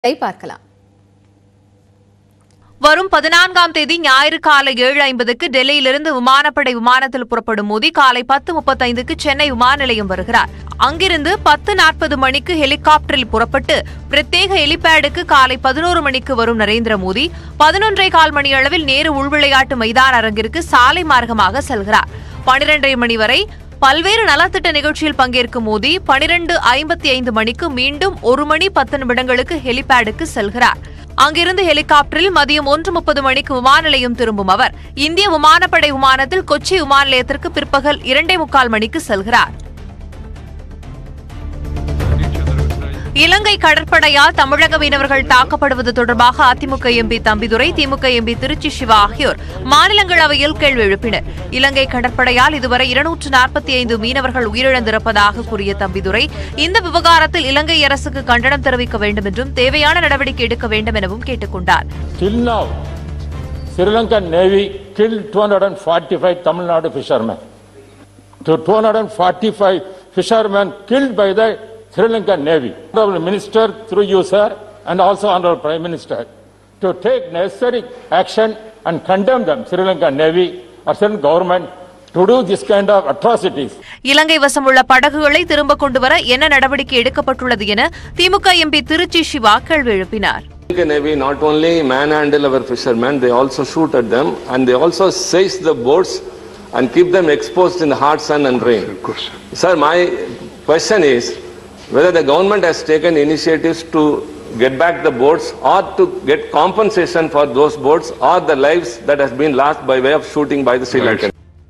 இதை பார்க்கலாம் வரும் பதினான்காம் தேதி ஞாயிறு காலை ஏழு ஐம்பதுக்கு டெல்லியிலிருந்து விமானப்படை விமானத்தில் புறப்படும் மோடி காலை பத்து முப்பத்தைந்துக்கு சென்னை விமான நிலையம் வருகிறார் அங்கிருந்து பத்து நாற்பது மணிக்கு ஹெலிகாப்டரில் புறப்பட்டு பிரத்யேக ஹெலிபேடுக்கு காலை பதினோரு மணிக்கு வரும் நரேந்திர மோடி பதினொன்றே கால் மணி அளவில் நேரு உள்விளையாட்டு மைதான அரங்கிற்கு சாலை மார்க்கமாக செல்கிறார் பனிரெண்டரை மணி வரை பல்வேறு நலத்திட்ட நிகழ்ச்சியில் பங்கேற்கும் மோடி பனிரெண்டு ஐம்பத்தி ஐந்து மணிக்கு மீண்டும் ஒரு மணி பத்து நிமிடங்களுக்கு ஹெலிபேடுக்கு செல்கிறார் அங்கிருந்து ஹெலிகாப்டரில் மதியம் ஒன்று முப்பது மணிக்கு விமான நிலையம் திரும்பும் அவர் இந்திய விமானப்படை விமானத்தில் கொச்சி விமான நிலையத்திற்கு பிற்பகல் இரண்டே முக்கால் மணிக்கு செல்கிறார் இலங்கை கடற்படையால் தமிழக மீனவர்கள் தாக்கப்படுவது தொடர்பாக அதிமுக எம்பி தம்பிதுரை திமுக எம்பி திருச்சி சிவா ஆகியோர் மாநிலங்களவையில் கேள்வி எழுப்பினர் இலங்கை கடற்படையால் இதுவரை இருநூற்று நாற்பத்தி ஐந்து மீனவர்கள் உயிரிழந்திருப்பதாக கூறிய தம்பிதுரை இந்த விவகாரத்தில் இலங்கை அரசுக்கு கண்டனம் தெரிவிக்க வேண்டும் என்றும் தேவையான நடவடிக்கை எடுக்க வேண்டும் எனவும் கேட்டுக் கொண்டார் Till now, Sri Lankan Navy killed 245 Tamil Nadu fishermen. To 245 fishermen killed by the Sri Lankan Navy. Honorable Minister, through you, sir, and also Honorable Prime Minister, to take necessary action and condemn them, Sri Lankan Navy or Sri Lankan government, to do this kind of atrocities. இலங்கை வசம் உள்ள படகுகளை திரும்ப கொண்டுவர என்ன நடவடிக்கை எடுக்கப்பட்டுள்ளது என திமுக MP Tiruchi Siva கேள்வி எழுப்பினார் Lankan Navy not only manhandle our fishermen, they also shoot at them and they also seize the boats and keep them exposed in the hot sun and rain. Sir, my question is whether the government has taken initiatives to get back the boats or to get compensation for those boats or the lives that has been lost by way of shooting by the Sri Lankan.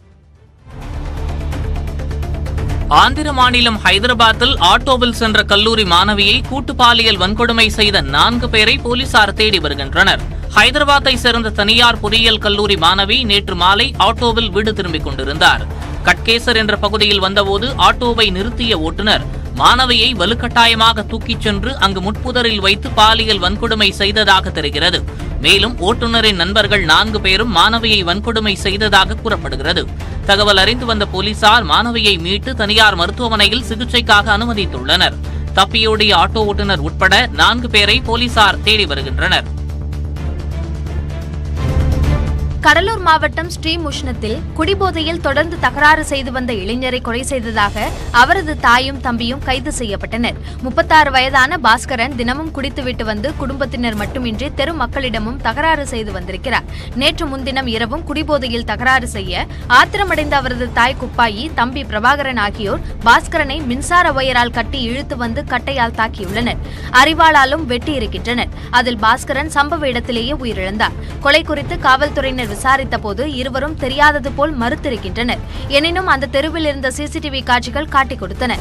Andhra மாநிலம் ஹைதராபாத்தில் ஆட்டோவில் சென்ற கல்லூரி மாணவியை கூட்டு பாலியல் வன்கொடுமை செய்த நான்கு பேரை போலீசார் தேடி வருகின்றனர் ஹைதராபாத்தை சேர்ந்த தனியார் பொறியியல் கல்லூரி மாணவி நேற்று மாலை ஆட்டோவில் வீடு திரும்பிக் கொண்டிருந்தார் கட்கேசர் என்ற பகுதியில் வந்தபோது ஆட்டோவை நிறுத்திய ஓட்டுநர் மாணவியை வலுக்கட்டாயமாக தூக்கிச் சென்று அங்கு முட்புதரில் வைத்து பாலியல் வன்கொடுமை செய்ததாக தெரிகிறது மேலும் ஓட்டுநரின் நண்பர்கள் நான்கு பேரும் மாணவியை வன்கொடுமை செய்ததாக கூறப்படுகிறது தகவல் அறிந்து வந்த போலீசார் மாணவியை மீட்டு தனியார் மருத்துவமனையில் சிகிச்சைக்காக அனுமதித்துள்ளனர் தப்பியோடிய ஆட்டோ ஓட்டுநர் உட்பட நான்கு பேரை போலீசார் தேடி வருகின்றனர் கடலூர் மாவட்டம் ஸ்ரீமுஷ்ணத்தில் குடிபோதையில் தொடர்ந்து தகராறு செய்து வந்த இளைஞரை கொலை செய்ததாக அவரது தாயும் தம்பியும் கைது செய்யப்பட்டனர் முப்பத்தாறு வயதான பாஸ்கரன் தினமும் குடித்துவிட்டு வந்து குடும்பத்தினர் மட்டுமின்றி தெரு மக்களிடமும் தகராறு செய்து வந்திருக்கிறார் நேற்று முன்தினம் இரவும் குடிபோதையில் தகராறு செய்ய ஆத்திரமடைந்த அவரது தாய் குப்பாயி தம்பி பிரபாகரன் ஆகியோர் பாஸ்கரனை மின்சார ஒயரால் கட்டி இழுத்து வந்து கட்டையால் தாக்கியுள்ளனர் அறிவாளாலும் வெட்டி இருக்கின்றனர் அதில் பாஸ்கரன் சம்பவ இடத்திலேயே உயிரிழந்தார் கொலை குறித்து காவல்துறையினர் விசாரித்த போது இருவரும் தெரியாதது போல் மறுத்திருக்கின்றனர் எனினும் அந்த தெருவில் இருந்த சிசிடிவி காட்சிகள் காட்டிக் கொடுத்தன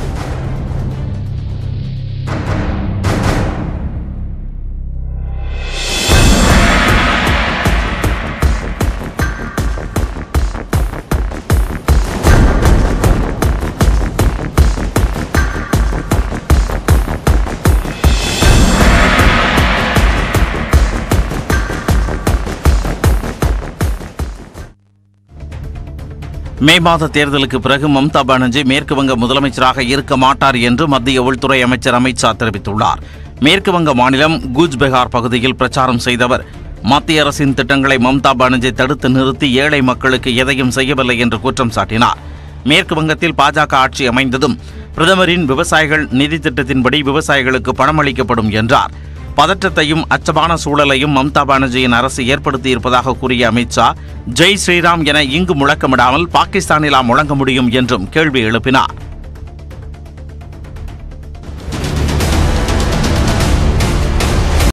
மே மாத தேர்தலுக்கு பிறகு மம்தா பானர்ஜி மேற்கு வங்க முதலமைச்சராக இருக்க மாட்டார் என்று மத்திய உள்துறை அமைச்சர் அமித் ஷா தெரிவித்துள்ளார் மேற்கு வங்க மாநிலம் கூஜ்பெகார் பகுதியில் பிரச்சாரம் செய்தவர் மத்திய அரசின் திட்டங்களை மம்தா பானர்ஜி தடுத்து நிறுத்தி ஏழை மக்களுக்கு எதையும் செய்யவில்லை என்று குற்றம் சாட்டினார் மேற்கு வங்கத்தில் பாஜக ஆட்சி அமைந்ததும் பிரதமரின் விவசாயிகள் நிதி திட்டத்தின்படி விவசாயிகளுக்கு பணம் அளிக்கப்படும் என்றார் பதற்றத்தையும் அச்சமான சூழலையும் மம்தா பானர்ஜியின் அரசு ஏற்படுத்தியிருப்பதாக கூறிய அமித்ஷா ஜெய் ஸ்ரீராம் என இங்கு முழக்கமிடாமல் பாகிஸ்தானிலா முழங்க முடியும் என்றும் கேள்வி எழுப்பினார்